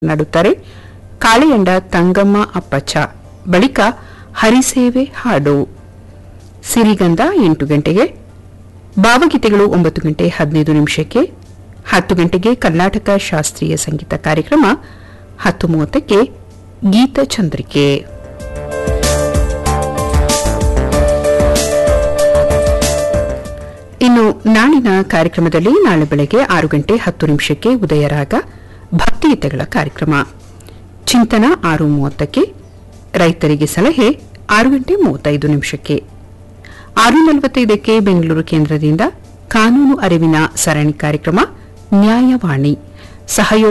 ನಡುತ್ತಾರೆ ಕಾಳಿಯಂಡ ತಂಗಮ್ಮ ಅಪ್ಪಚ್ಚ ಬಳಿಕ ಹರಿಸೇವೆ ಹಾಡು ಸಿರಿಗಂಧ ಎಂಟು ಗಂಟೆಗೆ ಭಾವಗೀತೆಗಳು ಒಂಬತ್ತು ಗಂಟೆ ಹದಿನೈದು ನಿಮಿಷಕ್ಕೆ ಹತ್ತು ಗಂಟೆಗೆ ಕರ್ನಾಟಕ ಶಾಸ್ತ್ರೀಯ ಸಂಗೀತ ಕಾರ್ಯಕ್ರಮ ಹತ್ತು ಮೂವತ್ತಕ್ಕೆ ಗೀತಚಂದ್ರಿಕೆ ಇನ್ನು ನಾಳಿನ ಕಾರ್ಯಕ್ರಮದಲ್ಲಿ ನಾಳೆ ಬೆಳಗ್ಗೆ ಆರು ಗಂಟೆ ಹತ್ತು ನಿಮಿಷಕ್ಕೆ ಉದಯರಾಗ ಭಕ್ತಿಗೀತೆಗಳ ಕಾರ್ಯಕ್ರಮ ಚಿಂತನ ಆರು ಮೂವತ್ತಕ್ಕೆ ರೈತರಿಗೆ ಸಲಹೆ ಆರು ಗಂಟೆ ಮೂವತ್ತೈದು ನಿಮಿಷಕ್ಕೆ ಆರು ನಲವತ್ತೈದಕ್ಕೆ ಬೆಂಗಳೂರು ಕೇಂದ್ರದಿಂದ ಕಾನೂನು ಅರಿವಿನ ಸರಣಿ ಕಾರ್ಯಕ್ರಮ ನ್ಯಾಯವಾಣಿ ಸಹಯೋಗ